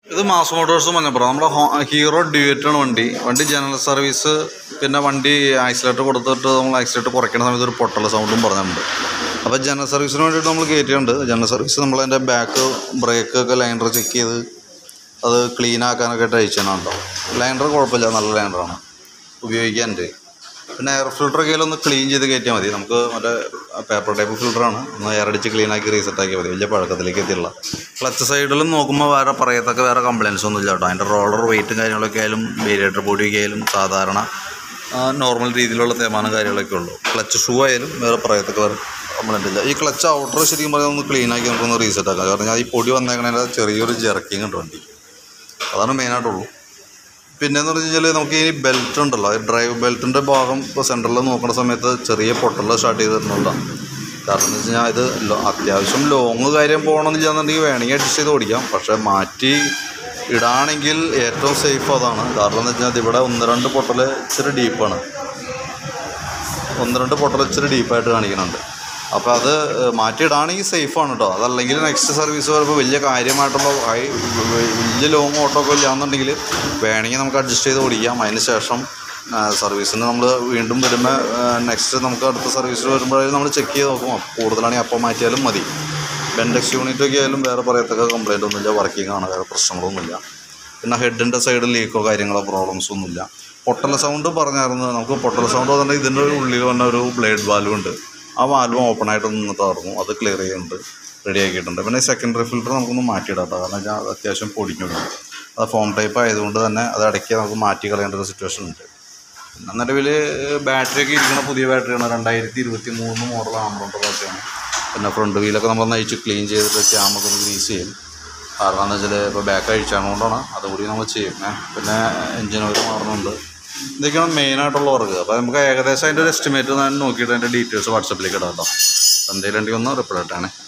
ഇത് mass Motors മഞ്ഞപ്പുറം നമ്മുടെ ഹോ- ഹീറോ ഡ്യൂറ്റ് ആണ് വണ്ടി വണ്ടി ജനറൽ സർവീസ് പിന്നെ വണ്ടി ആക്സിലേറ്റർ കൊടുത്തിട്ട് നമ്മൾ ആക്സിലേറ്റർ കുറയ്ക്കുന്ന സമയത്ത് ഒരു പൊട്ടൽ സൗണ്ടും പറഞ്ഞിട്ടുണ്ട് അപ്പോൾ ജനറൽ സർവീസിന് വേണ്ടിയിട്ട് നമ്മൾ കയറ്റിയിട്ടുണ്ട് ജനറൽ സർവീസ് നമ്മൾ അതിൻ്റെ ബാക്ക് ബ്രേക്ക് ഒക്കെ ലൈനർ ചെക്ക് ചെയ്ത് അത് ക്ലീൻ ആക്കാനൊക്കെ ആയിട്ട് അയച്ചാണോ ലൈനർ കുഴപ്പമില്ല നല്ല ലൈനറാണ് ഉപയോഗിക്കാനുണ്ട് പിന്നെ എയർ ഫിൽറ്റർ ഒക്കെ ഒന്ന് ക്ലീൻ ചെയ്ത് കയറ്റിയാൽ മതി നമുക്ക് മറ്റേ പേപ്പർ ടൈപ്പ് ഫിൽറ്ററാണ് ഒന്ന് എയർ അടിച്ച് ക്ലീൻ ആക്കി റീസെറ്റ് ആക്കിയാൽ മതി വലിയ പഴക്കത്തിലേക്ക് എത്തിയുള്ള ക്ലച്ച് സൈഡിലും നോക്കുമ്പോൾ വേറെ പറയത്തക്ക വേറെ കംപ്ലയിൻസ് ഒന്നും ഇല്ല കേട്ടോ അതിൻ്റെ റോളർ വെയിറ്റും കാര്യങ്ങളൊക്കെ ആയാലും വേരിയേറ്റർ ബോഡിയൊക്കെ ആയാലും സാധാരണ നോർമൽ രീതിയിലുള്ള തേമാനം കാര്യങ്ങളൊക്കെ ഉള്ളൂ ക്ലച്ച് ഷൂ ആയാലും വേറെ പറയത്തക്ക വേറെ കംപ്ലൈൻറ്റ് ഇല്ല ഈ ക്ലച്ച് ഔട്ടർ ശരിക്കും പറഞ്ഞാൽ ഒന്ന് ക്ലീൻ ആക്കി നമുക്കൊന്ന് റീസെറ്റ് ആക്കാം കാരണം ഞാൻ ഈ പൊടി വന്നേക്കണേൻ്റെ ചെറിയൊരു ജെർക്കിങ് ഉണ്ട് വണ്ടി അതാണ് മെയിനായിട്ടുള്ളൂ പിന്നെന്ന് പറഞ്ഞു കഴിഞ്ഞാൽ നമുക്ക് ഈ ബെൽറ്റ് ഉണ്ടല്ലോ ഈ ഡ്രൈവ് ബെൽറ്റിൻ്റെ ഭാഗം ഇപ്പോൾ സെൻറ്ററിൽ നോക്കുന്ന സമയത്ത് ചെറിയ പൊട്ടൽ സ്റ്റാർട്ട് ചെയ്തിട്ടുള്ളതാണ് കാരണം എന്ന് വെച്ച് കഴിഞ്ഞാൽ ഇത് ലോ- അത്യാവശ്യം ലോങ് കാര്യം പോകണമെന്നില്ല എന്നുണ്ടെങ്കിൽ വേണമെങ്കിൽ അഡ്ജസ്റ്റ് ചെയ്ത് ഓടിക്കാം പക്ഷേ മാറ്റി ഇടാണെങ്കിൽ ഏറ്റവും സേഫ് അതാണ് കാരണം എന്ന് വെച്ചാൽ ഇവിടെ ഒന്ന് രണ്ട് പൊട്ടൽ ഇച്ചിരി ഡീപ്പാണ് ഒന്ന് രണ്ട് പൊട്ടൽ ഇച്ചിരി ഡീപ്പായിട്ട് കാണിക്കുന്നുണ്ട് അപ്പോൾ അത് ഏഹ്, മാറ്റിയിടാണെങ്കിൽ സേഫാണ് കേട്ടോ അതല്ലെങ്കിൽ നെക്സ്റ്റ് സർവീസ് വരുമ്പോൾ വലിയ കാര്യമായിട്ടുള്ള ഹൈ വലിയ ലോങ് ഓട്ടോ ഒക്കെ ഇല്ലാന്നുണ്ടെങ്കിൽ വേണമെങ്കിൽ നമുക്ക് അഡ്ജസ്റ്റ് ചെയ്ത് ഓടിക്കാം അതിന് ശേഷം സർവീസിന് നമ്മൾ വീണ്ടും വരുമ്പോൾ നെക്സ്റ്റ് നമുക്ക് അടുത്ത സർവീസിൽ വരുമ്പോഴായാലും നമ്മൾ ചെക്ക് ചെയ്ത് നോക്കും അപ്പോൾ കൂടുതലാണെങ്കിൽ അപ്പം മാറ്റിയാലും മതി ബെൻഡെക്സ് യൂണിറ്റ് ഒക്കെ ആയാലും വേറെ പറയത്തക്ക കംപ്ലൈൻ്റ് ഒന്നുമില്ല വർക്കിംഗ് ആണ് വേറെ പ്രശ്നങ്ങളൊന്നുമില്ല പിന്നെ ഹെഡിൻ്റെ സൈഡിൽ ലീക്കോ കാര്യങ്ങളോ പ്രോബ്ലംസ് ഒന്നുമില്ല പൊട്ടൽ സൗണ്ട് പറഞ്ഞായിരുന്നു നമുക്ക് പൊട്ടൽ സൗണ്ട് പറഞ്ഞാൽ ഇതിൻ്റെ ഒരു ഉള്ളിൽ വന്ന ഒരു ബ്ലേഡ് വാൽവ് ഉണ്ട് ആ വാൽവ് ഓപ്പൺ ആയിട്ട് നിന്ന് തകർന്നു അത് ക്ലിയർ ചെയ്യുന്നുണ്ട് റെഡി ആക്കിയിട്ടുണ്ട് പിന്നെ സെക്കൻഡറി ഫിൽറ്റർ നമുക്കൊന്ന് മാറ്റിയിടാം കേട്ടോ കാരണം വെച്ചാൽ അത് അത്യാവശ്യം പൊടിഞ്ഞു പോകും അത് ഫോം ടൈപ്പ് ആയതുകൊണ്ട് തന്നെ അത് ഇടയ്ക്ക് നമുക്ക് മാറ്റി കളയേണ്ട ഒരു സിറ്റുവേഷൻ ഉണ്ട് പിന്നെ നിലവിൽ ബാറ്ററി ഒക്കെ ഇരിക്കുന്ന പുതിയ ബാറ്ററിയാണ് രണ്ടായിരത്തി ഇരുപത്തി മൂന്ന് മോഡൽ ആമറോണ്ട ബാറ്ററിയാണ് പിന്നെ ഫ്രണ്ട് വീലൊക്കെ നമ്മൾ നയിച്ച് ക്ലീൻ ചെയ്തിട്ട് ക്യാമൊക്കെ ഒന്ന് ഗ്രീസ് ചെയ്യും കാരണം എന്ന് വെച്ചാൽ ഇപ്പോൾ ബാക്ക് അഴിച്ചാണുകൊണ്ടാണ് അതുകൂടി നമ്മൾ ചെയ്യും ഏ. പിന്നെ എഞ്ചിൻ ഓയിൽ മാറുന്നുണ്ട് ഇതൊക്കെയാണ് മെയിനായിട്ടുള്ള വർക്ക് അപ്പോൾ നമുക്ക് ഏകദേശം അതിൻ്റെ ഒരു എസ്റ്റിമേറ്റ് ഞാൻ നോക്കിയിട്ട് അതിൻ്റെ ഡീറ്റെയിൽസ് വാട്സപ്പിലേക്ക് ഇടാം കേട്ടോ എന്തെങ്കിലും ഉണ്ടെങ്കിൽ ഒന്ന് റിപ്ലൈ ഇട്ടാണേ